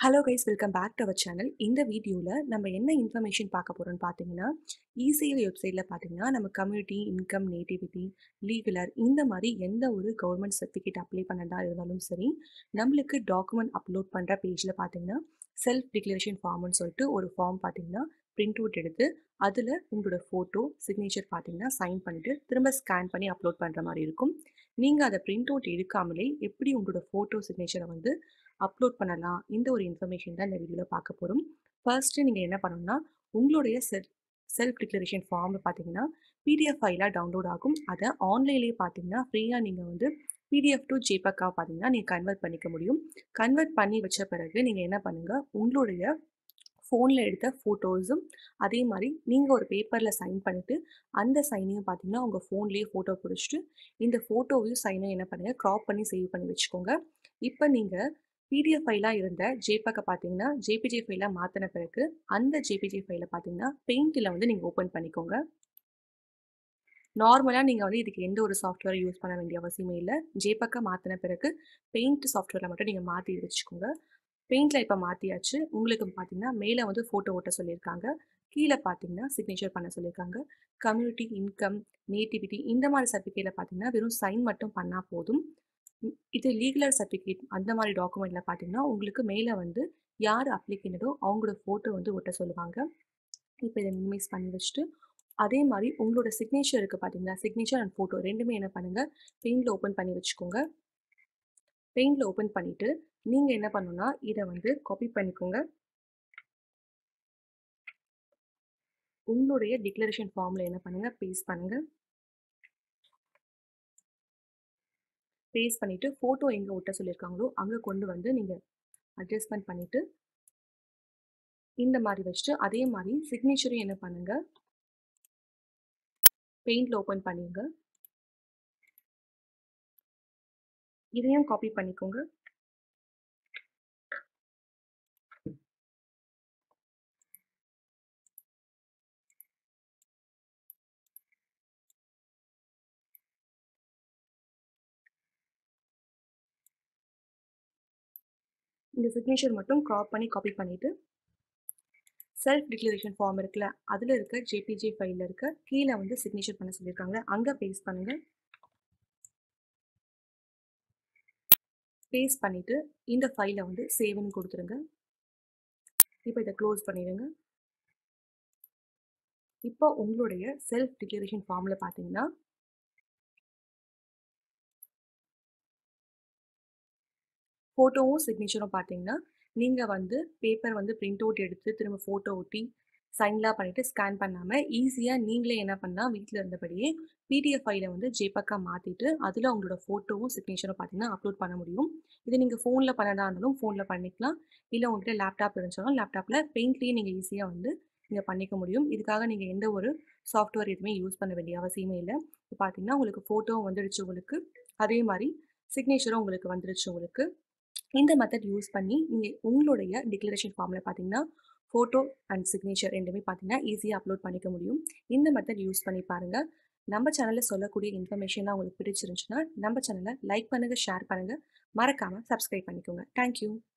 hello guys welcome back to our channel இந்த வீடியோவில் நம்ம என்ன இன்ஃபர்மேஷன் பார்க்க போகிறோம்னு பார்த்தீங்கன்னா இசிஐ வெப்சைட்டில் பார்த்தீங்கன்னா நம்ம கம்யூனிட்டி இன்கம் நேட்டிவிட்டி லீகலர் இந்த மாதிரி எந்த ஒரு கவர்மெண்ட் சர்டிஃபிகேட் அப்ளை பண்ணதா இருந்தாலும் சரி நம்மளுக்கு டாக்குமெண்ட் அப்லோட் பண்ணுற பேஜில் பார்த்தீங்கன்னா செல்ஃப் டிக்ளரேஷன் ஃபார்ம்னு சொல்லிட்டு ஒரு ஃபார்ம் பார்த்தீங்கன்னா பிரிண்ட் அவுட் எடுத்து அதில் உங்களோட ஃபோட்டோ சிக்னேச்சர் பார்த்தீங்கன்னா சைன் பண்ணிவிட்டு திரும்ப ஸ்கேன் பண்ணி அப்லோட் பண்ணுற மாதிரி இருக்கும் நீங்கள் அதை பிரிண்ட் அவுட் எடுக்காமலே எப்படி உங்களோட ஃபோட்டோ சிக்னேச்சரை வந்து அப்லோட் பண்ணலாம் இந்த ஒரு இன்ஃபர்மேஷன் தான் இந்த வீடியோவில் பார்க்க போகிறோம் ஃபர்ஸ்ட்டு நீங்கள் என்ன பண்ணணும்னா உங்களுடைய செல் செல்ஃப் டிக்ளரேஷன் ஃபார்ம் பார்த்தீங்கன்னா பிடிஎஃப் ஃபைலாக டவுன்லோட் ஆகும் அதை ஆன்லைன்லேயே பார்த்தீங்கன்னா ஃப்ரீயாக நீங்கள் வந்து பிடிஎஃப் டு ஜேபக்காக பார்த்தீங்கன்னா நீங்கள் கன்வெர்ட் பண்ணிக்க முடியும் கன்வெர்ட் பண்ணி வச்ச பிறகு நீங்கள் என்ன பண்ணுங்கள் உங்களுடைய ஃபோனில் எடுத்த ஃபோட்டோஸும் அதே மாதிரி நீங்கள் ஒரு பேப்பரில் சைன் பண்ணிவிட்டு அந்த சைனையும் பார்த்தீங்கன்னா உங்கள் ஃபோன்லேயே ஃபோட்டோ பிடிச்சிட்டு இந்த ஃபோட்டோவையும் சைனையும் என்ன பண்ணுங்கள் க்ராப் பண்ணி சேவ் பண்ணி வச்சுக்கோங்க இப்போ நீங்கள் பிடிஎஃப் ஃபைலாக இருந்த ஜேபக்கை பார்த்தீங்கன்னா ஜேபிஜே ஃபைலாக மாற்றின பிறகு அந்த ஜேபிஜே ஃபைலை பார்த்தீங்கன்னா பெயிண்டில் வந்து நீங்கள் ஓப்பன் பண்ணிக்கோங்க நார்மலாக நீங்கள் வந்து இதுக்கு எந்த ஒரு சாஃப்ட்வேரை யூஸ் பண்ண வேண்டிய அவசியமே இல்லை ஜேபக்கை மாற்றின பிறகு பெயிண்ட் சாஃப்ட்வேரில் மட்டும் நீங்கள் மாற்றி வச்சுக்கோங்க பெயிண்டில் இப்போ மாற்றியாச்சு உங்களுக்கு பார்த்தீங்கன்னா மேலே வந்து ஃபோட்டோ ஓட்ட சொல்லியிருக்காங்க கீழே பார்த்தீங்கன்னா சிக்னேச்சர் பண்ண சொல்லியிருக்காங்க கம்யூனிட்டி இன்கம் நேட்டிவிட்டி இந்த மாதிரி சர்டிஃபிகேட்டில் பார்த்தீங்கன்னா வெறும் சைன் மட்டும் பண்ணால் போதும் இது லீகலர் சர்டிஃபிகேட் அந்த மாதிரி டாக்குமெண்ட்டில் பார்த்தீங்கன்னா உங்களுக்கு மேலே வந்து யார் அப்ளிகேண்டோ அவங்களோட ஃபோட்டோ வந்து ஒட்ட சொல்லுவாங்க இப்போ இதை மினிமைஸ் பண்ணி வச்சுட்டு அதே மாதிரி உங்களோட சிக்னேச்சர் இருக்குது பார்த்தீங்களா சிக்னேச்சர் அண்ட் ஃபோட்டோ ரெண்டுமே என்ன பண்ணுங்கள் பெயிண்டில் ஓப்பன் பண்ணி வச்சுக்கோங்க பெயிண்டில் ஓப்பன் பண்ணிவிட்டு நீங்கள் என்ன பண்ணணும்னா இதை வந்து காப்பி பண்ணிக்கோங்க உங்களுடைய டிக்ளரேஷன் ஃபார்மில் என்ன பண்ணுங்கள் பேஸ்ட் பண்ணுங்கள் பேஸ்ட் பண்ணிவிட்டு ஃபோட்டோ எங்கே ஒட்ட சொல்லியிருக்காங்களோ அங்கே கொண்டு வந்து நீங்கள் அட்ஜஸ்ட்மெண்ட் பண்ணிவிட்டு இந்த மாதிரி வச்சுட்டு அதே மாதிரி சிக்னேச்சரும் என்ன பண்ணுங்கள் பெயிண்டில் ஓப்பன் பண்ணிங்க இதையும் காப்பி பண்ணிக்கோங்க இந்த சிக்னேச்சர் மட்டும் க்ராப் பண்ணி காப்பி பண்ணிவிட்டு செல்ஃப் டிக்ளரேஷன் ஃபார்ம் இருக்குல்ல அதில் இருக்க ஜேபிஜே ஃபைலில் இருக்க கீழே வந்து சிக்னேச்சர் பண்ண சொல்லியிருக்காங்க அங்கே பேஸ்ட் பண்ணுங்கள் பேஸ்ட் பண்ணிவிட்டு இந்த ஃபைலை வந்து சேவ்னு கொடுத்துருங்க இப்போ இதை க்ளோஸ் பண்ணிடுங்க இப்போ உங்களுடைய செல்ஃப் டிக்ளரேஷன் ஃபார்மில் பார்த்தீங்கன்னா ஃபோட்டோவும் சிக்னேச்சரும் பார்த்தீங்கன்னா நீங்கள் வந்து பேப்பர் வந்து பிரிண்ட் அவுட் எடுத்து திரும்ப ஃபோட்டோ ஒட்டி சைன்லாம் பண்ணிவிட்டு ஸ்கேன் பண்ணாமல் ஈஸியாக நீங்களே என்ன பண்ணால் வீட்டில் இருந்தபடியே பிடிஎஃப் ஃபைலை வந்து ஜேபக்காக மாற்றிட்டு அதில் உங்களோட ஃபோட்டோவும் சிக்னேச்சரும் பார்த்தீங்கன்னா அப்லோட் பண்ண முடியும் இது நீங்கள் ஃபோனில் பண்ணதா இருந்தாலும் ஃபோனில் பண்ணிக்கலாம் இல்லை உங்கள்கிட்ட லேப்டாப் இருந்துச்சாலும் லேப்டாப்பில் பெயிண்ட்லேயே நீங்கள் ஈஸியாக வந்து நீங்கள் பண்ணிக்க முடியும் இதுக்காக நீங்கள் எந்த ஒரு சாஃப்ட்வேர் எதுவுமே யூஸ் பண்ண வேண்டிய அவசியமே இல்லை இப்போ பார்த்தீங்கன்னா உங்களுக்கு ஃபோட்டோவும் வந்துடுச்சு உங்களுக்கு அதே மாதிரி சிக்னேச்சரும் உங்களுக்கு வந்துடுச்சு உங்களுக்கு இந்த மெத்தட் யூஸ் பண்ணி நீங்கள் உங்களுடைய டிக்ளரேஷன் ஃபார்மில் பார்த்தீங்கன்னா ஃபோட்டோ அண்ட் சிக்னேச்சர் ரெண்டுமே பார்த்தீங்கன்னா ஈஸியாக அப்லோட் பண்ணிக்க முடியும் இந்த மெத்தட் யூஸ் பண்ணி பாருங்கள் நம்ம சேனலில் சொல்லக்கூடிய இன்ஃபர்மேஷன்லாம் உங்களுக்கு பிடிச்சிருந்துச்சுன்னா நம்ம சேனலை லைக் பண்ணுங்கள் ஷேர் பண்ணுங்கள் மறக்காமல் சப்ஸ்கிரைப் பண்ணிக்கோங்க தேங்க்யூ